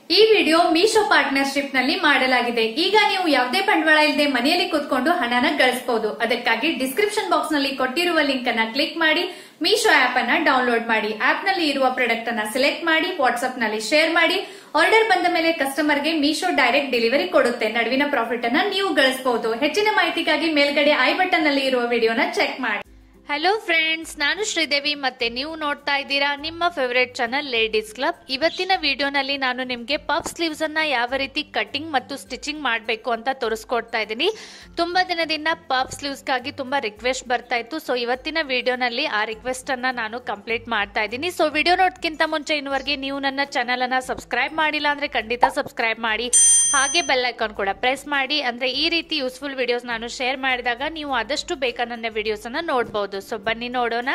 ಈ video Meesho partnership ನಲ್ಲಿ ಮಾಡಲಾಗಿದೆ ಈಗ ನೀವು ಯಾವುದೇ ಬಂಡವಾಳ ಇಲ್ಲದೆ ಮನೆಯಲ್ಲಿ ಕೂತ್ಕೊಂಡು ಹಣನ ಗಳಿಸಬಹುದು ಅದಕ್ಕಾಗಿ ಡಿಸ್ಕ್ರಿಪ್ಷನ್ ಬಾಕ್ಸ್ ನಲ್ಲಿ ಕೊಟ್ಟಿರುವ ಲಿಂಕ್ ಅನ್ನ ಕ್ಲಿಕ್ ಮಾಡಿ ಮೀಶೋ ಆಪ್ ಅನ್ನ ಡೌನ್ಲೋಡ್ ಮಾಡಿ ಆಪ್ ನಲ್ಲಿ ಇರುವ ಪ್ರಾಡಕ್ಟ್ ಅನ್ನ ಸೆಲೆಕ್ಟ್ ಮಾಡಿ ವಾಟ್ಸ್ಆಪ್ ನಲ್ಲಿ ಶೇರ್ ಮಾಡಿ ಆರ್ಡರ್ ಬಂದ ಮೇಲೆ ಕಸ್ಟಮರ್ ಗೆ ಮೀಶೋ ಡೈರೆಕ್ಟ್ ಡೆಲಿವರಿ ಕೊಡುತ್ತೆ ನಡುವಿನ ಪ್ರಾಫಿಟ್ ಅನ್ನ ನೀವು ಗಳಿಸಬಹುದು ಹೆಚ್ಚಿನ ಮಾಹಿತಿಗಾಗಿ ಮೇಲ್ಗಡೆ ಐ ಬಟನ್ ನಲ್ಲಿ ಇರುವ ವಿಡಿಯೋನ ಚೆಕ್ ಮಾಡಿ ಹಲೋ ಫ್ರೆಂಡ್ಸ್ ನಾನು ಶ್ರೀದೇವಿ ಮತ್ತೆ ನೀವು ನೋಡ್ತಾ ಇದ್ದೀರಾ ನಿಮ್ಮ ಫೇವರೇಟ್ ಚಾನಲ್ ಲೇಡೀಸ್ ಕ್ಲಬ್ ಇವತ್ತಿನ ವಿಡಿಯೋನಲ್ಲಿ ನಾನು ನಿಮಗೆ ಪಫ್ ಸ್ಲೀವ್ಸ್ ಅನ್ನ ಯಾವ ರೀತಿ ಕಟಿಂಗ್ ಮತ್ತು ಸ್ಟಿಚಿಂಗ್ ಮಾಡಬೇಕು ಅಂತ ತೋರಿಸ್ಕೊಡ್ತಾ ಇದ್ದೀನಿ ತುಂಬಾ ದಿನದಿಂದ ಪಫ್ ಸ್ಲೀವ್ಸ್ಗಾಗಿ ತುಂಬಾ ರಿಕ್ವೆಸ್ಟ್ ಬರ್ತಾ ಇತ್ತು ಸೊ ಇವತ್ತಿನ ವಿಡಿಯೋನಲ್ಲಿ ಆ ರಿಕ್ವೆಸ್ಟ್ ಅನ್ನ ನಾನು ಕಂಪ್ಲೀಟ್ ಮಾಡ್ತಾ ಇದ್ದೀನಿ ಸೊ ವಿಡಿಯೋ ನೋಡ್ಕಿಂತ ಮುಂಚೆ ಇನ್ನುವರೆಗೆ ನೀವು ನನ್ನ ಚಾನಲ್ ಅನ್ನ ಸಬ್ಸ್ಕ್ರೈಬ್ ಮಾಡಿಲ್ಲ ಅಂದ್ರೆ ಖಂಡಿತ ಸಬ್ಸ್ಕ್ರೈಬ್ ಮಾಡಿ ಹಾಗೆ ಬೆಲ್ ಐಕಾನ್ ಕೂಡ ಪ್ರೆಸ್ ಮಾಡಿ ಅಂದ್ರೆ ಈ ರೀತಿ ಯೂಸ್ಫುಲ್ ವಿಡಿಯೋಸ್ ನಾನು ಶೇರ್ ಮಾಡಿದಾಗ ನೀವು ಆದಷ್ಟು ಬೇಗ ನನ್ನ ವಿಡಿಯೋಸ್ ಅನ್ನ ನೋಡಬಹುದು ಸೊ ಬನ್ನಿ ನೋಡೋಣ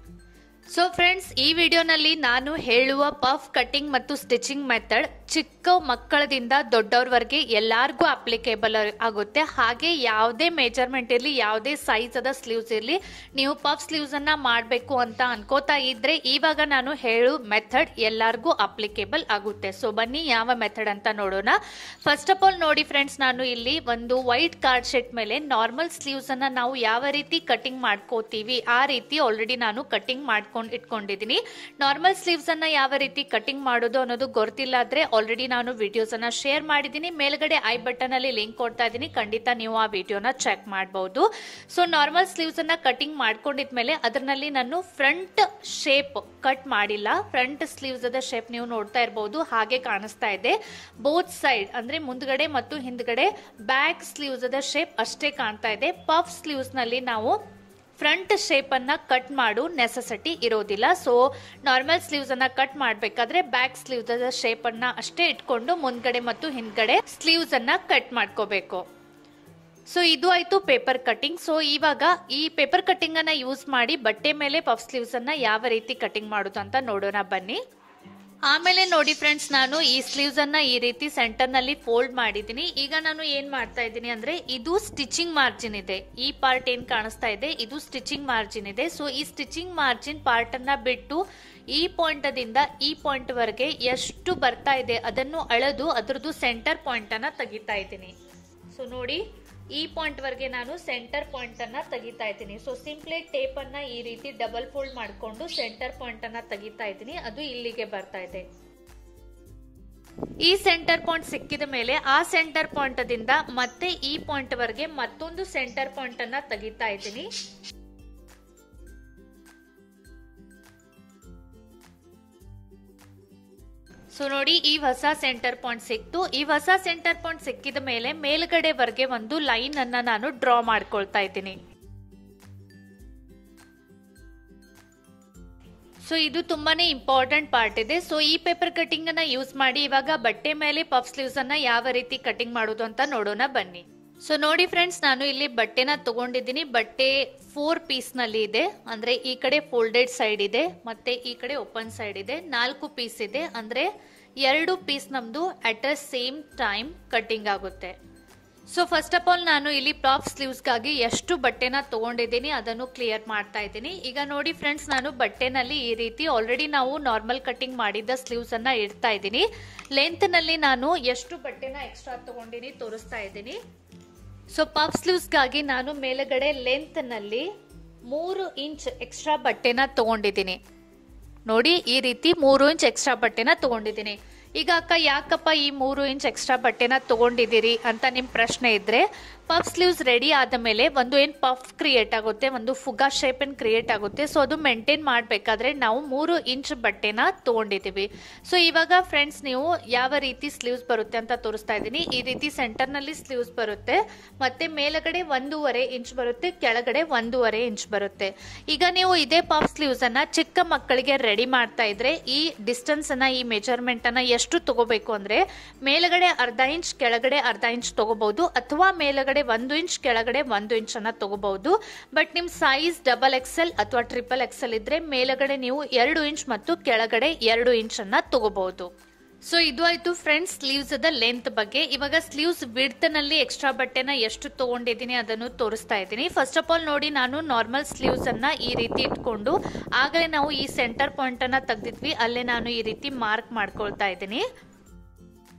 ಸೊ ಫ್ರೆಂಡ್ಸ್ ಈ ವಿಡಿಯೋನಲ್ಲಿ ನಾನು ಹೇಳುವ ಪಫ್ ಕಟಿಂಗ್ ಮತ್ತು ಸ್ಟಿಚಿಂಗ್ ಮೆಥಡ್ ಚಿಕ್ಕ ಮಕ್ಕಳದಿಂದ ದೊಡ್ಡವ್ರವರೆಗೆ ಎಲ್ಲಾರ್ಗೂ ಅಪ್ಲಿಕೇಬಲ್ ಆಗುತ್ತೆ ಹಾಗೆ ಯಾವುದೇ ಮೆಜರ್ಮೆಂಟ್ ಇರಲಿ ಯಾವುದೇ ಸೈಜ್ ಅದ ಸ್ಲೀವ್ಸ್ ಇರಲಿ ನೀವು ಪಫ್ ಸ್ಲೀವ್ಸ್ ಅನ್ನ ಮಾಡಬೇಕು ಅಂತ ಅನ್ಕೋತಾ ಇದ್ರೆ ಇವಾಗ ನಾನು ಹೇಳು ಮೆಥಡ್ ಎಲ್ಲಾರ್ಗೂ ಅಪ್ಲಿಕೇಬಲ್ ಆಗುತ್ತೆ ಸೊ ಬನ್ನಿ ಯಾವ ಮೆಥಡ್ ಅಂತ ನೋಡೋಣ ಫಸ್ಟ್ ಆಫ್ ಆಲ್ ನೋಡಿ ಫ್ರೆಂಡ್ಸ್ ನಾನು ಇಲ್ಲಿ ಒಂದು ವೈಟ್ ಕಾರ್ಡ್ ಶೀಟ್ ಮೇಲೆ ನಾರ್ಮಲ್ ಸ್ಲೀವ್ಸ್ ಅನ್ನ ನಾವು ಯಾವ ರೀತಿ ಕಟಿಂಗ್ ಮಾಡ್ಕೋತೀವಿ ಆ ರೀತಿ ಆಲ್ರೆಡಿ ನಾನು ಕಟಿಂಗ್ ಮಾಡ್ಕೊಂಡು ಇಟ್ಕೊಂಡಿದ್ದೀನಿ ನಾರ್ಮಲ್ ಸ್ಲೀವ್ಸ್ ಅನ್ನ ಯಾವ ರೀತಿ ಕಟಿಂಗ್ ಮಾಡೋದು ಅನ್ನೋದು ಗೊತ್ತಿಲ್ಲ ಆದ್ರೆ ಆಲ್ರೆಡಿ ನಾನು ವಿಡಿಯೋಸ್ ಅನ್ನ ಶೇರ್ ಮಾಡಿದ್ದೀನಿ ಮೇಲ್ಗಡೆ ಐ ಬಟನ್ ಅಲ್ಲಿ ಲಿಂಕ್ ಕೊಡ್ತಾ ಇದ್ದೀನಿ ಖಂಡಿತ ನೀವು ಆ ವಿಡಿಯೋನ ಚೆಕ್ ಮಾಡಬಹುದು ಸೊ ನಾರ್ಮಲ್ ಸ್ಲೀವ್ಸ್ ಅನ್ನ ಕಟಿಂಗ್ ಮಾಡ್ಕೊಂಡಿದ್ಮೇಲೆ ಅದರಲ್ಲಿ ನಾನು ಫ್ರಂಟ್ ಶೇಪ್ ಕಟ್ ಮಾಡಿಲ್ಲ ಫ್ರಂಟ್ ಸ್ಲೀವ್ಸ್ ಅದ ಶೇಪ್ ನೀವು ನೋಡ್ತಾ ಇರಬಹುದು ಹಾಗೆ ಕಾಣಿಸ್ತಾ ಇದೆ ಬೋತ್ ಸೈಡ್ ಅಂದ್ರೆ ಮುಂದ್ಗಡೆ ಮತ್ತು ಹಿಂದ್ಗಡೆ ಬ್ಯಾಕ್ ಸ್ಲೀವ್ಸ್ ಅದ ಶೇಪ್ ಅಷ್ಟೇ ಕಾಣ್ತಾ ಇದೆ ಪಫ್ ಸ್ಲೀವ್ಸ್ ನಲ್ಲಿ ನಾವು ಫ್ರಂಟ್ ಶೇಪ್ ಅನ್ನ ಕಟ್ ಮಾಡು ನೆಸೆಸಿಟಿ ಇರೋದಿಲ್ಲ ಸೊ ನಾರ್ಮಲ್ ಸ್ಲೀವ್ಸ್ ಅನ್ನ ಕಟ್ ಮಾಡಬೇಕಾದ್ರೆ ಬ್ಯಾಕ್ ಸ್ಲೀವ್ಸ್ ಶೇಪ್ ಅನ್ನ ಅಷ್ಟೇ ಇಟ್ಕೊಂಡು ಮುಂದ್ಗಡೆ ಮತ್ತು ಹಿಂದ್ಗಡೆ ಸ್ಲೀವ್ಸ್ ಅನ್ನ ಕಟ್ ಮಾಡ್ಕೋಬೇಕು ಸೊ ಇದು ಆಯ್ತು ಪೇಪರ್ ಕಟಿಂಗ್ ಸೊ ಇವಾಗ ಈ ಪೇಪರ್ ಕಟಿಂಗ್ ಅನ್ನ ಯೂಸ್ ಮಾಡಿ ಬಟ್ಟೆ ಮೇಲೆ ಪಫ್ ಸ್ಲೀವ್ಸ್ ಅನ್ನ ಯಾವ ರೀತಿ ಕಟಿಂಗ್ ಮಾಡೋದು ಅಂತ ನೋಡೋಣ ಬನ್ನಿ ಆಮೇಲೆ ನೋಡಿ ಫ್ರೆಂಡ್ಸ್ ನಾನು ಈ ಸ್ಲೀವ್ಸ್ ಅನ್ನ ಈ ರೀತಿ ಸೆಂಟರ್ ನಲ್ಲಿ ಫೋಲ್ಡ್ ಮಾಡಿದ್ದೀನಿ ಈಗ ನಾನು ಏನ್ ಮಾಡ್ತಾ ಇದ್ದೀನಿ ಅಂದ್ರೆ ಇದು ಸ್ಟಿಚಿಂಗ್ ಮಾರ್ಜಿನ್ ಇದೆ ಈ ಪಾರ್ಟ್ ಏನ್ ಕಾಣಿಸ್ತಾ ಇದೆ ಇದು ಸ್ಟಿಚಿಂಗ್ ಮಾರ್ಜಿನ್ ಇದೆ ಸೊ ಈ ಸ್ಟಿಚಿಂಗ್ ಮಾರ್ಜಿನ್ ಪಾರ್ಟ್ ಅನ್ನ ಬಿಟ್ಟು ಈ ಪಾಯಿಂಟ್ ದಿಂದ ಈ ಪಾಯಿಂಟ್ ವರೆಗೆ ಎಷ್ಟು ಬರ್ತಾ ಇದೆ ಅದನ್ನು ಅಳೆದು ಅದರದ್ದು ಸೆಂಟರ್ ಪಾಯಿಂಟ್ ಅನ್ನ ತೆಗಿತಾ ಇದ್ದೀನಿ ಸೊ ನೋಡಿ ಈ ಪಾಯಿಂಟ್ ವರೆಗೆ ನಾನು ಸೆಂಟರ್ ಪಾಯಿಂಟ್ ಅನ್ನ ತೆಗಿತಾ ಇದ್ದೀನಿ ಸೊ ಸಿಂಪ್ಲಿ ಟೇಪ್ ಅನ್ನ ಈ ರೀತಿ ಡಬಲ್ ಫೋಲ್ಡ್ ಮಾಡಿಕೊಂಡು ಸೆಂಟರ್ ಪಾಯಿಂಟ್ ಅನ್ನ ತೆಗಿತಾ ಇದ್ದೀನಿ ಅದು ಇಲ್ಲಿಗೆ ಬರ್ತಾ ಇದೆ ಈ ಸೆಂಟರ್ ಪಾಯಿಂಟ್ ಸಿಕ್ಕಿದ ಮೇಲೆ ಆ ಸೆಂಟರ್ ಪಾಯಿಂಟ್ ದಿಂದ ಮತ್ತೆ ಈ ಪಾಯಿಂಟ್ ವರೆಗೆ ಮತ್ತೊಂದು ಸೆಂಟರ್ ಪಾಯಿಂಟ್ ಅನ್ನ ತೆಗಿತಾ ಇದ್ದೀನಿ ಸೊ ನೋಡಿ ಈ ಹೊಸ ಸೆಂಟರ್ ಪಾಯಿಂಟ್ ಸಿಕ್ತು ಈ ಹೊಸ ಸೆಂಟರ್ ಪಾಯಿಂಟ್ ಸಿಕ್ಕಿದ ಮೇಲೆ ಮೇಲ್ಗಡೆವರೆಗೆ ಒಂದು ಲೈನ್ ಅನ್ನ ನಾನು ಡ್ರಾ ಮಾಡ್ಕೊಳ್ತಾ ಇದ್ದೀನಿ ಸೊ ಇದು ತುಂಬಾನೇ ಇಂಪಾರ್ಟೆಂಟ್ ಪಾರ್ಟ್ ಇದೆ ಸೊ ಈ ಪೇಪರ್ ಕಟಿಂಗ್ ಅನ್ನ ಯೂಸ್ ಮಾಡಿ ಇವಾಗ ಬಟ್ಟೆ ಮೇಲೆ ಪಫ್ ಸ್ಲೀವ್ಸ್ ಅನ್ನ ಯಾವ ರೀತಿ ಕಟಿಂಗ್ ಮಾಡೋದು ಅಂತ ನೋಡೋಣ ಬನ್ನಿ ಸೊ ನೋಡಿ ಫ್ರೆಂಡ್ಸ್ ನಾನು ಇಲ್ಲಿ ಬಟ್ಟೆನ ತಗೊಂಡಿದ್ದೀನಿ ಬಟ್ಟೆ ಫೋರ್ ಪೀಸ್ ನಲ್ಲಿ ಇದೆ ಅಂದ್ರೆ ಈ ಕಡೆ ಫೋಲ್ಡೆಡ್ ಸೈಡ್ ಇದೆ ಮತ್ತೆ ಈ ಕಡೆ ಓಪನ್ ಸೈಡ್ ಇದೆ ನಾಲ್ಕು ಪೀಸ್ ಇದೆ ಅಂದ್ರೆ ಎರಡು ಪೀಸ್ ನಮ್ದು at a same time cutting ಆಗುತ್ತೆ ಸೊ ಫಸ್ಟ್ ಆಫ್ ಆಲ್ ನಾನು ಇಲ್ಲಿ ಟಾಪ್ ಸ್ಲೀವ್ಸ್ಗಾಗಿ ಎಷ್ಟು ಬಟ್ಟೆನ ತಗೊಂಡಿದ್ದೀನಿ ಅದನ್ನು ಕ್ಲಿಯರ್ ಮಾಡ್ತಾ ಇದ್ದೀನಿ ಈಗ ನೋಡಿ ಫ್ರೆಂಡ್ಸ್ ನಾನು ಬಟ್ಟೆನಲ್ಲಿ ಈ ರೀತಿ ಆಲ್ರೆಡಿ ನಾವು ನಾರ್ಮಲ್ ಕಟಿಂಗ್ ಮಾಡಿದ್ದ ಸ್ಲೀವ್ಸ್ ಅನ್ನ ಇಡ್ತಾ ಇದ್ದೀನಿ ಲೆಂತ್ ನಲ್ಲಿ ನಾನು ಎಷ್ಟು ಬಟ್ಟೆನ ಎಕ್ಸ್ಟ್ರಾ ತಗೊಂಡಿನಿ ತೋರಿಸ್ತಾ ಇದ್ದೀನಿ ಸೊ ಪಫ್ ಸ್ಲೀವ್ಸ್ಗಾಗಿ ನಾನು ಮೇಲುಗಡೆ ಲೆಂತ್ ನಲ್ಲಿ ಮೂರು ಇಂಚ್ ಎಕ್ಸ್ಟ್ರಾ ಬಟ್ಟೆನ ತಗೊಂಡಿದ್ದೀನಿ ನೋಡಿ ಈ ರೀತಿ ಮೂರು ಇಂಚ್ ಎಕ್ಸ್ಟ್ರಾ ಬಟ್ಟೆನ ತಗೊಂಡಿದ್ದೀನಿ ಈಗ ಅಕ್ಕ ಯಾಕಪ್ಪ ಈ ಮೂರು ಇಂಚ್ ಎಕ್ಸ್ಟ್ರಾ ಬಟ್ಟೆನ ತಗೊಂಡಿದ್ದೀರಿ ಅಂತ ನಿಮ್ ಪ್ರಶ್ನೆ ಇದ್ರೆ ಪಫ್ ಸ್ಲೀವ್ಸ್ ರೆಡಿ ಆದ ಮೇಲೆ ಒಂದು ಏನ್ ಪಫ್ ಕ್ರಿಯೇಟ್ ಆಗುತ್ತೆ ಒಂದು ಫುಗಾ ಶೇಪ್ ಏನ್ ಕ್ರಿಯೇಟ್ ಆಗುತ್ತೆ ಸೊ ಅದು ಮೇಂಟೈನ್ ಮಾಡಬೇಕಾದ್ರೆ ನಾವು ಮೂರು ಇಂಚ್ ಬಟ್ಟೆನ ತಗೊಂಡಿದ್ದೀವಿ ಸೊ ಇವಾಗ ಫ್ರೆಂಡ್ಸ್ ನೀವು ಯಾವ ರೀತಿ ಸ್ಲೀವ್ಸ್ ಬರುತ್ತೆ ಅಂತ ತೋರಿಸ್ತಾ ಇದ್ದೀನಿ ಈ ರೀತಿ ಸೆಂಟರ್ ನಲ್ಲಿ ಸ್ಲೀವ್ಸ್ ಬರುತ್ತೆ ಮತ್ತೆ ಮೇಲಗಡೆ ಒಂದೂವರೆ ಇಂಚ್ ಬರುತ್ತೆ ಕೆಳಗಡೆ ಒಂದೂವರೆ ಇಂಚ್ ಬರುತ್ತೆ ಈಗ ನೀವು ಇದೇ ಪಫ್ ಸ್ಲೀವ್ಸ್ ಅನ್ನ ಚಿಕ್ಕ ಮಕ್ಕಳಿಗೆ ರೆಡಿ ಮಾಡ್ತಾ ಇದ್ರೆ ಈ ಡಿಸ್ಟೆನ್ಸ್ ಅನ್ನ ಈ ಮೆಜರ್ಮೆಂಟ್ ಅನ್ನ ಎಷ್ಟು ತಗೋಬೇಕು ಅಂದ್ರೆ ಮೇಲಗಡೆ ಅರ್ಧ ಇಂಚ್ ಕೆಳಗಡೆ ಅರ್ಧ ಇಂಚ್ ತಗೋಬಹುದು ಅಥವಾ ಮೇಲಗಡೆ ಒಂದು ಇಂಚ್ ಕೆಳಗಡೆ ಒಂದು ಇಂಚ್ ಅನ್ನ ತಗೋಬಹುದು ಬಟ್ ನಿಮ್ ಸೈಜ್ ಡಬಲ್ ಎಕ್ಸೆಲ್ ಅಥವಾ ಟ್ರಿಪಲ್ ಎಕ್ಸೆಲ್ ಇದ್ರೆ ಮೇಲಗಡೆ ನೀವು ಎರಡು ಇಂಚ್ ಮತ್ತು ಕೆಳಗಡೆ ಎರಡು ಇಂಚ್ ಅನ್ನ ತಗೋಬಹುದು ಸೊ ಇದು ಆಯ್ತು ಫ್ರೆಂಡ್ಸ್ ಸ್ಲೀವ್ಸ್ ಅದ ಲೆಂತ್ ಬಗ್ಗೆ ಇವಾಗ ಸ್ಲೀವ್ಸ್ ವಿಡ್ತ್ ನಲ್ಲಿ ಎಕ್ಸ್ಟ್ರಾ ಬಟ್ಟೆನ ಎಷ್ಟು ತಗೊಂಡಿದ್ದೀನಿ ಅದನ್ನು ತೋರಿಸ್ತಾ ಇದ್ದೀನಿ ಫಸ್ಟ್ ಆಫ್ ಆಲ್ ನೋಡಿ ನಾನು ನಾರ್ಮಲ್ ಸ್ಲೀವ್ಸ್ ಅನ್ನ ಈ ರೀತಿ ಇಟ್ಕೊಂಡು ಆಗಲೇ ನಾವು ಈ ಸೆಂಟರ್ ಪಾಯಿಂಟ್ ಅನ್ನ ತೆಗ್ದಿದ್ವಿ ಅಲ್ಲೇ ನಾನು ಈ ರೀತಿ ಮಾರ್ಕ್ ಮಾಡ್ಕೊಳ್ತಾ ಇದ್ದೀನಿ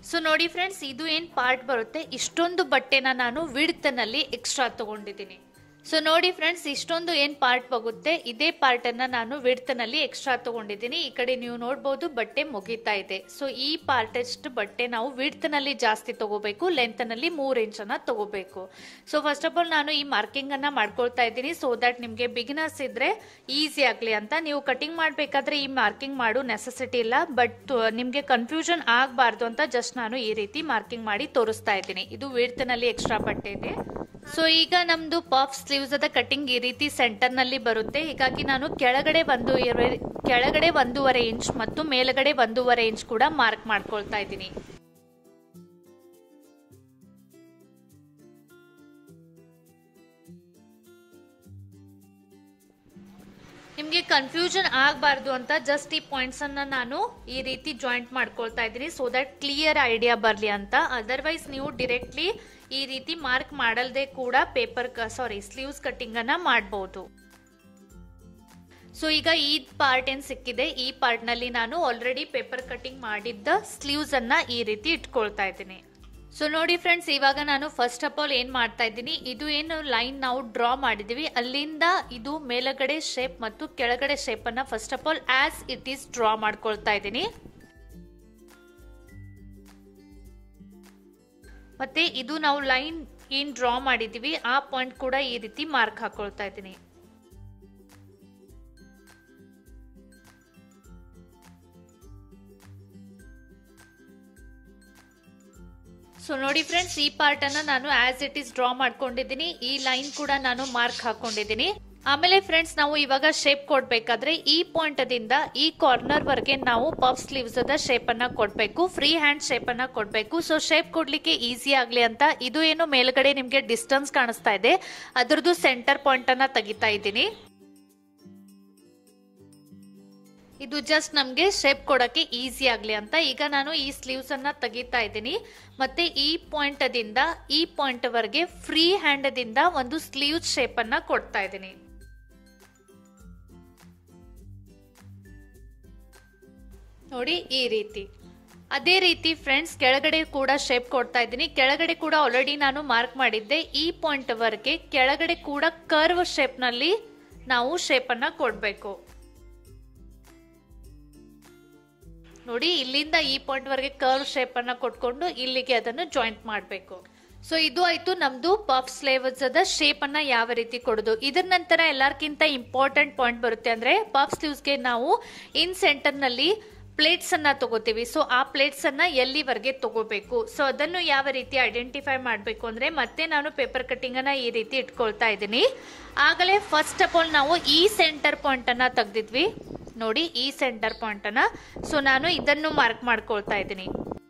ಸೊ ನೋಡಿ ಫ್ರೆಂಡ್ಸ್ ಇದು ಏನ್ ಪಾರ್ಟ್ ಬರುತ್ತೆ ಇಷ್ಟೊಂದು ಬಟ್ಟೆನ ನಾನು ವಿಡ್ತನಲ್ಲಿ ಎಕ್ಸ್ಟ್ರಾ ತಗೊಂಡಿದ್ದೀನಿ ಸೊ ನೋಡಿ ಫ್ರೆಂಡ್ಸ್ ಇಷ್ಟೊಂದು ಏನ್ ಪಾರ್ಟ್ ಬಗುತ್ತೆ ಇದೇ ಪಾರ್ಟ್ ಅನ್ನ ನಾನು ವಿಡ್ತನಲ್ಲಿ ಎಕ್ಸ್ಟ್ರಾ ತಗೊಂಡಿದ್ದೀನಿ ಈ ಕಡೆ ನೀವು ನೋಡ್ಬೋದು ಬಟ್ಟೆ ಮುಗಿತಾ ಇದೆ ಸೊ ಈ ಪಾರ್ಟ್ ಅಷ್ಟು ಬಟ್ಟೆ ನಾವು ವಿಡ್ತನಲ್ಲಿ ಜಾಸ್ತಿ ತಗೋಬೇಕು ಲೆಂತ್ ನಲ್ಲಿ ಮೂರ್ ಇಂಚ್ ಅನ್ನ ತಗೋಬೇಕು ಸೊ ಫಸ್ಟ್ ಆಫ್ ಆಲ್ ನಾನು ಈ ಮಾರ್ಕಿಂಗ್ ಅನ್ನ ಮಾಡ್ಕೊಳ್ತಾ ಇದ್ದೀನಿ ಸೊ ದಟ್ ನಿಮ್ಗೆ ಬಿಗಿನರ್ಸ್ ಇದ್ರೆ ಈಸಿ ಆಗ್ಲಿ ಅಂತ ನೀವು ಕಟಿಂಗ್ ಮಾಡ್ಬೇಕಾದ್ರೆ ಈ ಮಾರ್ಕಿಂಗ್ ಮಾಡು ನೆಸೆಸಿಟಿ ಇಲ್ಲ ಬಟ್ ನಿಮ್ಗೆ ಕನ್ಫ್ಯೂಷನ್ ಆಗಬಾರ್ದು ಅಂತ ಜಸ್ಟ್ ನಾನು ಈ ರೀತಿ ಮಾರ್ಕಿಂಗ್ ಮಾಡಿ ತೋರಿಸ್ತಾ ಇದ್ದೀನಿ ಇದು ವಿಡ್ತನಲ್ಲಿ ಎಕ್ಸ್ಟ್ರಾ ಬಟ್ಟೆ ಇದೆ ಸೊ ಈಗ ನಮ್ದು ಪಾಪ್ ಸ್ಲೀವ್ಸ್ ಅದ ಕಟಿಂಗ್ ಈ ರೀತಿ ಸೆಂಟರ್ ನಲ್ಲಿ ಬರುತ್ತೆ ಹೀಗಾಗಿ ನಾನು ಕೆಳಗಡೆ ಒಂದು ಎರೆ- ಕೆಳಗಡೆ ಒಂದೂವರೆ ಇಂಚ್ ಮತ್ತು ಮೇಲ್ಗಡೆ ಒಂದೂವರೆ ಇಂಚ್ ಕೂಡ ಮಾರ್ಕ್ ಮಾಡ್ಕೊಳ್ತಾ ಇದ್ದೀನಿ ನಿಮ್ಗೆ ಕನ್ಫ್ಯೂಷನ್ ಆಗಬಾರ್ದು ಅಂತ ಜಸ್ಟ್ ಈ ಪಾಯಿಂಟ್ಸ್ ಅನ್ನ ನಾನು ಈ ರೀತಿ ಜಾಯಿಂಟ್ ಮಾಡ್ಕೊಳ್ತಾ ಇದ್ದೀನಿ ಸೊ ದಟ್ ಕ್ಲಿಯರ್ ಐಡಿಯಾ ಬರಲಿ ಅಂತ ಅದರ್ವೈಸ್ ನೀವು ಡೈರೆಕ್ಟ್ಲಿ ಈ ರೀತಿ ಮಾರ್ಕ್ ಮಾಡಲ್ದೆ ಕೂಡ ಪೇಪರ್ ಸಾರಿ ಸ್ಲೀವ್ಸ್ ಕಟ್ಟಿಂಗ್ ಅನ್ನ ಮಾಡಬಹುದು ಸೊ ಈಗ ಈ ಪಾರ್ಟ್ ಏನ್ ಸಿಕ್ಕಿದೆ ಈ ಪಾರ್ಟ್ ನಲ್ಲಿ ನಾನು ಆಲ್ರೆಡಿ ಪೇಪರ್ ಕಟಿಂಗ್ ಮಾಡಿದ್ದ ಸ್ಲೀವ್ಸ್ ಅನ್ನ ಈ ರೀತಿ ಇಟ್ಕೊಳ್ತಾ ಇದ್ದೀನಿ ಸೊ ನೋಡಿ ಫ್ರೆಂಡ್ಸ್ ಇವಾಗ ನಾನು ಫಸ್ಟ್ ಆಫ್ ಆಲ್ ಏನ್ ಮಾಡ್ತಾ ಇದ್ದೀನಿ ಇದು ಏನು ಲೈನ್ ನಾವು ಡ್ರಾ ಮಾಡಿದೀವಿ ಅಲ್ಲಿಂದ ಇದು ಮೇಲಗಡೆ ಶೇಪ್ ಮತ್ತು ಕೆಳಗಡೆ ಶೇಪ್ ಅನ್ನ first of all as it is draw ಮಾಡ್ಕೊಳ್ತಾ ಇದ್ದೀನಿ ಮತ್ತೆ ಇದು ನಾವು ಲೈನ್ ಏನ್ ಡ್ರಾ ಮಾಡಿದೀವಿ ಆ ಪಾಯಿಂಟ್ ಕೂಡ ಈ ರೀತಿ ಮಾರ್ಕ್ ಹಾಕೊಳ್ತಾ ಇದ್ದೀನಿ ಸೊ ನೋಡಿ ಫ್ರೆಂಡ್ಸ್ ಈ ಪಾರ್ಟ್ ಅನ್ನ ನಾನು ಆಸ್ ಇಟ್ ಈಸ್ ಡ್ರಾ ಮಾಡ್ಕೊಂಡಿದ್ದೀನಿ ಈ ಲೈನ್ ಕೂಡ ನಾನು ಮಾರ್ಕ್ ಹಾಕೊಂಡಿದ್ದೀನಿ ಆಮೇಲೆ ಫ್ರೆಂಡ್ಸ್ ನಾವು ಇವಾಗ ಶೇಪ್ ಕೊಡ್ಬೇಕಾದ್ರೆ ಈ ಪಾಯಿಂಟ್ ದಿಂದ ಈ ಕಾರ್ನರ್ ವರೆಗೆ ನಾವು ಪಫ್ ಸ್ಲೀವ್ಸ್ ಅದ ಶೇಪ್ ಅನ್ನ ಕೊಡ್ಬೇಕು ಫ್ರೀ ಹ್ಯಾಂಡ್ ಶೇಪ್ ಅನ್ನ ಕೊಡ್ಬೇಕು ಸೊ ಶೇಪ್ ಕೊಡ್ಲಿಕ್ಕೆ ಈಸಿ ಆಗ್ಲಿ ಅಂತ ಇದು ಏನು ಮೇಲ್ಗಡೆ ನಿಮ್ಗೆ ಡಿಸ್ಟೆನ್ಸ್ ಕಾಣಿಸ್ತಾ ಇದೆ ಅದ್ರದ್ದು ಸೆಂಟರ್ ಪಾಯಿಂಟ್ ಅನ್ನ ತೆಗಿತಾ ಇದ್ದೀನಿ ಇದು ಜಸ್ಟ್ ನಮ್ಗೆ ಶೇಪ್ ಕೊಡಕ್ಕೆ ಈಸಿ ಆಗ್ಲಿ ಅಂತ ಈಗ ನಾನು ಈ ಸ್ಲೀವ್ಸ್ ಅನ್ನ ತೆಗಿತಾ ಇದ್ದೀನಿ ಮತ್ತೆ ಈ ಪಾಯಿಂಟ್ ದಿಂದ ಈ ಪಾಯಿಂಟ್ ವರೆಗೆ ಫ್ರೀ ಹ್ಯಾಂಡ್ ದಿಂದ ಒಂದು ಸ್ಲೀವ್ ಶೇಪ್ ಅನ್ನ ಕೊಡ್ತಾ ಇದ್ದೀನಿ ನೋಡಿ ಈ ರೀತಿ ಅದೇ ರೀತಿ ಫ್ರೆಂಡ್ಸ್ ಕೆಳಗಡೆ ಕೂಡ ಶೇಪ್ ಕೊಡ್ತಾ ಇದ್ದೀನಿ ಕೆಳಗಡೆ ಕೂಡ ಆಲ್ರೆಡಿ ನಾನು ಮಾರ್ಕ್ ಮಾಡಿದ್ದೆ ಈ ಪಾಯಿಂಟ್ ವರೆಗೆ ಕೆಳಗಡೆ ಕೂಡ ಕರ್ವ್ ಶೇಪ್ ನಲ್ಲಿ ನಾವು ಶೇಪ್ ಅನ್ನ ಕೊಡ್ಬೇಕು ನೋಡಿ ಇಲ್ಲಿಂದ ಈ ಪಾಯಿಂಟ್ ವರೆಗೆ ಕರ್ವ್ ಶೇಪ್ ಅನ್ನ ಕೊಟ್ಕೊಂಡು ಇಲ್ಲಿಗೆ ಅದನ್ನು ಜಾಯಿಂಟ್ ಮಾಡಬೇಕು ಸೊ ಇದು ಆಯ್ತು ನಮ್ದು ಪಫ್ ಸ್ಲೇವ್ಸ್ ಅದ ಶೇಪ್ ಅನ್ನ ಯಾವ ರೀತಿ ಕೊಡೋದು ಇದರ ನಂತರ ಎಲ್ಲಾರ್ಕಿಂತ ಇಂಪಾರ್ಟೆಂಟ್ ಪಾಯಿಂಟ್ ಬರುತ್ತೆ ಅಂದ್ರೆ ಪಫ್ ಸ್ಲೀವ್ಸ್ಗೆ ನಾವು ಇನ್ ಸೆಂಟರ್ ನಲ್ಲಿ ಪ್ಲೇಟ್ಸ್ ಅನ್ನ ತಗೋತೀವಿ ಸೊ ಆ ಪ್ಲೇಟ್ಸ್ ಅನ್ನ ಎಲ್ಲಿವರೆಗೆ ತಗೋಬೇಕು ಸೊ ಅದನ್ನು ಯಾವ ರೀತಿ ಐಡೆಂಟಿಫೈ ಮಾಡಬೇಕು ಅಂದ್ರೆ ಮತ್ತೆ ನಾನು ಪೇಪರ್ ಕಟ್ಟಿಂಗ್ ಅನ್ನ ಈ ರೀತಿ ಇಟ್ಕೊಳ್ತಾ ಇದ್ದೀನಿ ಆಗಲೇ ಫಸ್ಟ್ ಆಫ್ ಆಲ್ ನಾವು ಈ ಸೆಂಟರ್ ಪಾಯಿಂಟ್ ಅನ್ನ ತೆಗ್ದಿದ್ವಿ ನೋಡಿ ಈ ಸೆಂಟರ್ ಪಾಯಿಂಟ್ ಅನ್ನ ಸೊ ನಾನು ಇದನ್ನು ಮಾರ್ಕ್ ಮಾಡ್ಕೊಳ್ತಾ ಇದ್ದೀನಿ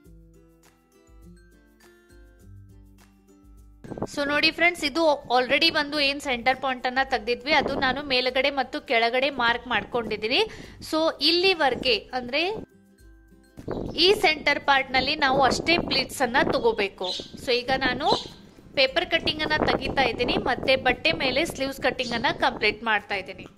ಸೊ ನೋಡಿ ಫ್ರೆಂಡ್ಸ್ ಇದು ಆಲ್ರೆಡಿ ಒಂದು ಏನ್ ಸೆಂಟರ್ ಪಾಯಿಂಟ್ ಅನ್ನ ತೆಗ್ದಿದ್ವಿ ಅದು ನಾನು ಮೇಲ್ಗಡೆ ಮತ್ತು ಕೆಳಗಡೆ ಮಾರ್ಕ್ ಮಾಡ್ಕೊಂಡಿದ್ದೀನಿ ಸೊ ಇಲ್ಲಿವರೆಗೆ ಅಂದ್ರೆ ಈ ಸೆಂಟರ್ ಪಾರ್ಟ್ ನಲ್ಲಿ ನಾವು ಅಷ್ಟೇ ಪ್ಲೀಟ್ಸ್ ಅನ್ನ ತಗೋಬೇಕು ಸೊ ಈಗ ನಾನು ಪೇಪರ್ ಕಟ್ಟಿಂಗ್ ಅನ್ನ ತೆಗಿತಾ ಇದ್ದೀನಿ ಮತ್ತೆ ಬಟ್ಟೆ ಮೇಲೆ ಸ್ಲೀವ್ಸ್ ಕಟ್ಟಿಂಗ್ ಅನ್ನ ಕಂಪ್ಲೀಟ್ ಮಾಡ್ತಾ ಇದ್ದೀನಿ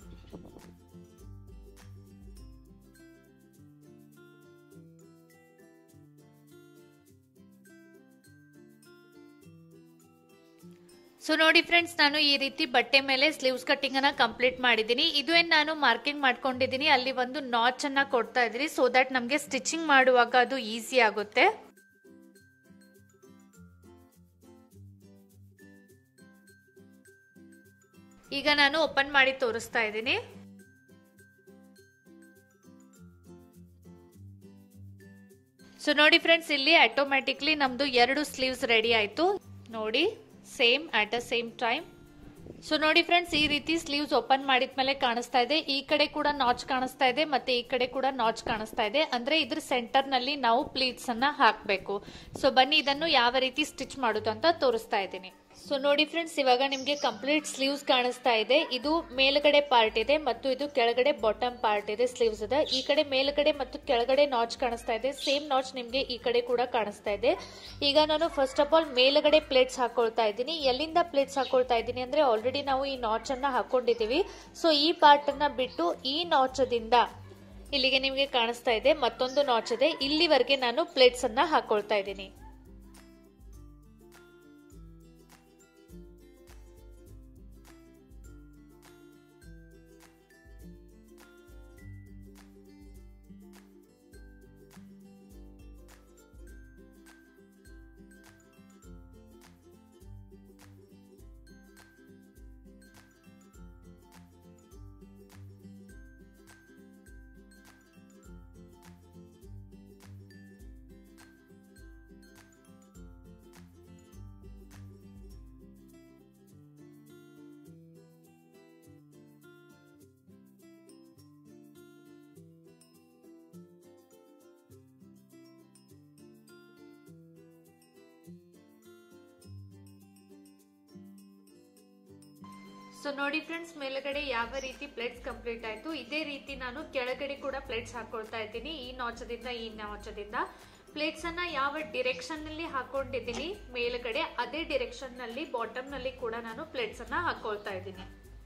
ಸೊ ನೋಡಿ ಫ್ರೆಂಡ್ಸ್ ನಾನು ಈ ರೀತಿ ಬಟ್ಟೆ ಮೇಲೆ ಸ್ಲೀವ್ಸ್ ಕಟ್ಟಿಂಗ್ ಅನ್ನ ಕಂಪ್ಲೀಟ್ ಮಾಡಿದ್ದೀನಿ ಇದು ಏನ್ ನಾನು ಮಾರ್ಕಿಂಗ್ ಮಾಡ್ಕೊಂಡಿದ್ದೀನಿ ಅಲ್ಲಿ ಒಂದು ನಾಚ್ ಅನ್ನ ಕೊಡ್ತಾ ಇದ್ದೀನಿ ಸೊ ದಟ್ ನಮಗೆ ಸ್ಟಿಚಿಂಗ್ ಮಾಡುವಾಗ ಅದು ಈಸಿ ಆಗುತ್ತೆ ಈಗ ನಾನು ಓಪನ್ ಮಾಡಿ ತೋರಿಸ್ತಾ ಇದ್ದೀನಿ ಸೊ ನೋಡಿ ಫ್ರೆಂಡ್ಸ್ ಇಲ್ಲಿ ಆಟೋಮ್ಯಾಟಿಕ್ಲಿ ನಮ್ದು ಎರಡು ಸ್ಲೀವ್ಸ್ ರೆಡಿ ಆಯ್ತು ನೋಡಿ same at a same time so ನೋಡಿ ಫ್ರೆಂಡ್ಸ್ ಈ ರೀತಿ ಸ್ಲೀವ್ಸ್ ಓಪನ್ ಮಾಡಿದ್ಮೇಲೆ ಕಾಣಿಸ್ತಾ ಇದೆ ಈ ಕಡೆ ಕೂಡ ನಾಚ್ ಕಾಣಿಸ್ತಾ ಇದೆ ಮತ್ತೆ ಈ ಕಡೆ ಕೂಡ ನಾಚ್ ಕಾಣಿಸ್ತಾ ಇದೆ ಅಂದ್ರೆ ಇದ್ರ ಸೆಂಟರ್ ನಲ್ಲಿ ನಾವು ಪ್ಲೀಟ್ಸ್ ಅನ್ನ ಹಾಕ್ಬೇಕು ಸೊ ಬನ್ನಿ ಇದನ್ನು ಯಾವ ರೀತಿ ಸ್ಟಿಚ್ ಮಾಡುದು ಅಂತ ತೋರಿಸ್ತಾ ಇದ್ದೀನಿ ಸೊ ನೋಡಿ ಫ್ರೆಂಡ್ಸ್ ಇವಾಗ ನಿಮ್ಗೆ ಕಂಪ್ಲೀಟ್ ಸ್ಲೀವ್ಸ್ ಕಾಣಿಸ್ತಾ ಇದೆ ಇದು ಮೇಲ್ಗಡೆ ಪಾರ್ಟ್ ಇದೆ ಮತ್ತು ಇದು ಕೆಳಗಡೆ ಬಾಟಮ್ ಪಾರ್ಟ್ ಇದೆ ಸ್ಲೀವ್ಸ್ ಅದ ಈ ಕಡೆ ಮೇಲ್ಗಡೆ ಮತ್ತು ಕೆಳಗಡೆ ನಾಚ್ ಕಾಣಿಸ್ತಾ ಇದೆ ಸೇಮ್ ನಾಚ್ ನಿಮ್ಗೆ ಈ ಕಡೆ ಕೂಡ ಕಾಣಿಸ್ತಾ ಇದೆ ಈಗ ನಾನು ಫಸ್ಟ್ ಆಫ್ ಆಲ್ ಮೇಲ್ಗಡೆ ಪ್ಲೇಟ್ಸ್ ಹಾಕೊಳ್ತಾ ಇದ್ದೀನಿ ಎಲ್ಲಿಂದ ಪ್ಲೇಟ್ಸ್ ಹಾಕೊಳ್ತಾ ಇದ್ದೀನಿ ಅಂದ್ರೆ ಆಲ್ರೆಡಿ ನಾವು ಈ ನಾಚ್ ಅನ್ನ ಹಾಕೊಂಡಿದೀವಿ ಸೊ ಈ ಪಾರ್ಟ್ ಅನ್ನ ಬಿಟ್ಟು ಈ ನಾಚದಿಂದ ಇಲ್ಲಿಗೆ ನಿಮಗೆ ಕಾಣಿಸ್ತಾ ಇದೆ ಮತ್ತೊಂದು ನಾಚ್ ಇದೆ ಇಲ್ಲಿವರೆಗೆ ನಾನು ಪ್ಲೇಟ್ಸ್ ಅನ್ನ ಹಾಕೊಳ್ತಾ ಇದ್ದೀನಿ ಸೊ ನೋಡಿ ಫ್ರೆಂಡ್ಸ್ ಮೇಲ್ಗಡೆ ಯಾವ ರೀತಿ ಪ್ಲೇಟ್ಸ್ ಕಂಪ್ಲೀಟ್ ಆಯ್ತು ಇದೇ ರೀತಿ ನಾನು ಕೆಳಗಡೆ ಕೂಡ ಪ್ಲೇಟ್ಸ್ ಹಾಕೊಳ್ತಾ ಇದ್ದೀನಿ ಈ ನಾಚದಿಂದ ಈ ನಾಚದಿಂದ ಪ್ಲೇಟ್ಸ್ ಅನ್ನ ಯಾವ ಡಿರೆಕ್ಷನ್ ನಲ್ಲಿ ಹಾಕೊಂಡಿದ್ದೀನಿ ಮೇಲ್ಗಡೆ ಅದೇ ಡಿರೆಕ್ಷನ್ ನಲ್ಲಿ ಬಾಟಮ್ ನಲ್ಲಿ ಕೂಡ ನಾನು ಪ್ಲೇಟ್ಸ್ ಅನ್ನ ಹಾಕೊಳ್ತಾ ಇದ್ದೀನಿ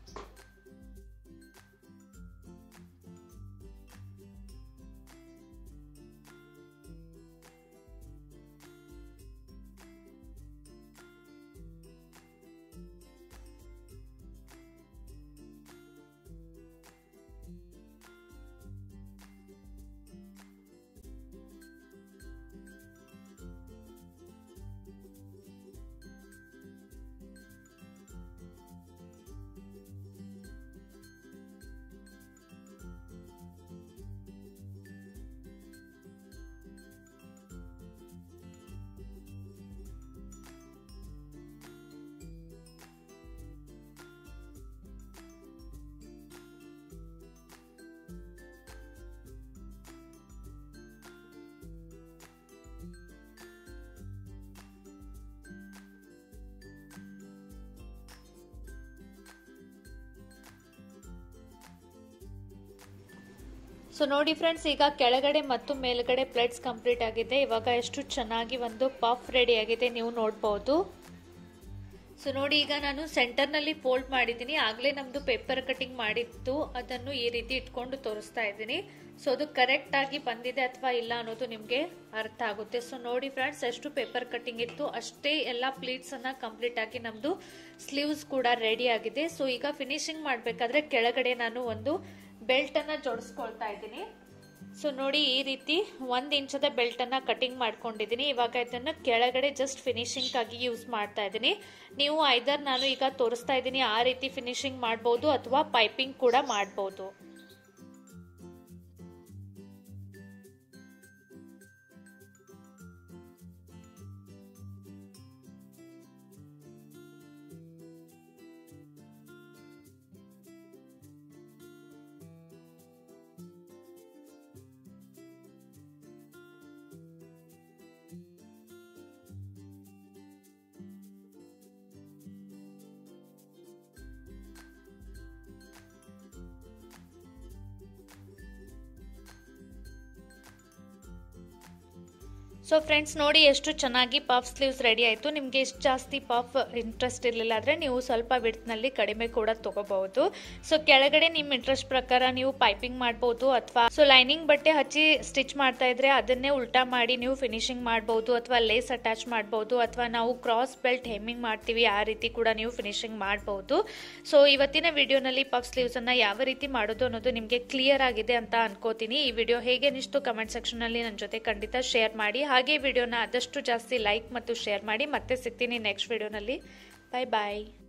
ಸೊ ನೋಡಿ ಫ್ರೆಂಡ್ಸ್ ಈಗ ಕೆಳಗಡೆ ಮತ್ತು ಮೇಲ್ಗಡೆ ಪ್ಲೇಟ್ಸ್ ಕಂಪ್ಲೀಟ್ ಆಗಿದೆ ಇವಾಗ ಎಷ್ಟು ಚೆನ್ನಾಗಿ ಒಂದು ಪಫ್ ರೆಡಿ ಆಗಿದೆ ನೀವು ನೋಡ್ಬೋದು ಸೊ ನೋಡಿ ಈಗ ನಾನು ಸೆಂಟರ್ನಲ್ಲಿ ಫೋಲ್ಡ್ ಮಾಡಿದ್ದೀನಿ ಆಗಲೇ ನಮ್ಮದು ಪೇಪರ್ ಕಟಿಂಗ್ ಮಾಡಿತ್ತು ಅದನ್ನು ಈ ರೀತಿ ಇಟ್ಕೊಂಡು ತೋರಿಸ್ತಾ ಇದ್ದೀನಿ ಸೊ ಅದು ಕರೆಕ್ಟ್ ಆಗಿ ಬಂದಿದೆ ಅಥವಾ ಇಲ್ಲ ಅನ್ನೋದು ನಿಮಗೆ ಅರ್ಥ ಆಗುತ್ತೆ ಸೊ ನೋಡಿ ಫ್ರೆಂಡ್ಸ್ ಎಷ್ಟು ಪೇಪರ್ ಕಟಿಂಗ್ ಇತ್ತು ಅಷ್ಟೇ ಎಲ್ಲ ಪ್ಲೀಟ್ಸ್ ಅನ್ನ ಕಂಪ್ಲೀಟ್ ಆಗಿ ನಮ್ದು ಸ್ಲೀವ್ಸ್ ಕೂಡ ರೆಡಿ ಆಗಿದೆ ಸೊ ಈಗ ಫಿನಿಶಿಂಗ್ ಮಾಡಬೇಕಾದ್ರೆ ಕೆಳಗಡೆ ನಾನು ಒಂದು ಬೆಲ್ಟ್ ಅನ್ನ ಜೋಡಿಸ್ಕೊಳ್ತಾ ಇದ್ದೀನಿ ಸೊ ನೋಡಿ ಈ ರೀತಿ ಒಂದ್ ಇಂಚದ ಬೆಲ್ಟ್ ಅನ್ನ ಕಟಿಂಗ್ ಮಾಡ್ಕೊಂಡಿದ್ದೀನಿ ಇವಾಗ ಇದನ್ನ ಕೆಳಗಡೆ ಜಸ್ಟ್ ಫಿನಿಶಿಂಗ್ ಆಗಿ ಯೂಸ್ ಮಾಡ್ತಾ ಇದ್ದೀನಿ ನೀವು ಐದರ್ ನಾನು ಈಗ ತೋರಿಸ್ತಾ ಇದ್ದೀನಿ ಆ ರೀತಿ ಫಿನಿಶಿಂಗ್ ಮಾಡಬಹುದು ಅಥವಾ ಪೈಪಿಂಗ್ ಕೂಡ ಮಾಡಬಹುದು ಸೊ ಫ್ರೆಂಡ್ಸ್ ನೋಡಿ ಎಷ್ಟು ಚೆನ್ನಾಗಿ ಪಫ್ ಸ್ಲೀವ್ಸ್ ರೆಡಿ ಆಯಿತು ನಿಮಗೆ ಎಷ್ಟು ಜಾಸ್ತಿ ಪಫ್ ಇಂಟ್ರೆಸ್ಟ್ ಇರಲಿಲ್ಲ ಆದರೆ ನೀವು ಸ್ವಲ್ಪ ವಿಡ್ತ್ನಲ್ಲಿ ಕಡಿಮೆ ಕೂಡ ತಗೋಬಹುದು ಸೊ ಕೆಳಗಡೆ ನಿಮ್ಮ ಇಂಟ್ರೆಸ್ಟ್ ಪ್ರಕಾರ ನೀವು ಪೈಪಿಂಗ್ ಮಾಡ್ಬೋದು ಅಥವಾ ಸೊ ಲೈನಿಂಗ್ ಬಟ್ಟೆ ಹಚ್ಚಿ ಸ್ಟಿಚ್ ಮಾಡ್ತಾ ಇದ್ರೆ ಅದನ್ನೇ ಉಲ್ಟಾ ಮಾಡಿ ನೀವು ಫಿನಿಶಿಂಗ್ ಮಾಡ್ಬೋದು ಅಥವಾ ಲೇಸ್ ಅಟ್ಯಾಚ್ ಮಾಡ್ಬೋದು ಅಥವಾ ನಾವು ಕ್ರಾಸ್ ಬೆಲ್ಟ್ ಹೆಮ್ಮಿಂಗ್ ಮಾಡ್ತೀವಿ ಆ ರೀತಿ ಕೂಡ ನೀವು ಫಿನಿಶಿಂಗ್ ಮಾಡ್ಬೋದು ಸೊ ಇವತ್ತಿನ ವಿಡಿಯೋನಲ್ಲಿ ಪಫ್ ಸ್ಲೀವ್ಸ್ ಅನ್ನ ಯಾವ ರೀತಿ ಮಾಡೋದು ಅನ್ನೋದು ನಿಮಗೆ ಕ್ಲಿಯರ್ ಆಗಿದೆ ಅಂತ ಅನ್ಕೋತೀನಿ ಈ ವಿಡಿಯೋ ಹೇಗೆ ಅನಿಸ್ತು ಕಮೆಂಟ್ ಸೆಕ್ಷನ್ ಅಲ್ಲಿ ನನ್ನ ಜೊತೆ ಖಂಡಿತ ಶೇರ್ ಮಾಡಿ ಹಾಗೆ ವಿಡಿಯೋನ ಆದಷ್ಟು ಜಾಸ್ತಿ ಲೈಕ್ ಮತ್ತು ಶೇರ್ ಮಾಡಿ ಮತ್ತೆ ಸಿಗ್ತೀನಿ ನೆಕ್ಸ್ಟ್ ವಿಡಿಯೋನಲ್ಲಿ ಬಾಯ್ ಬಾಯ್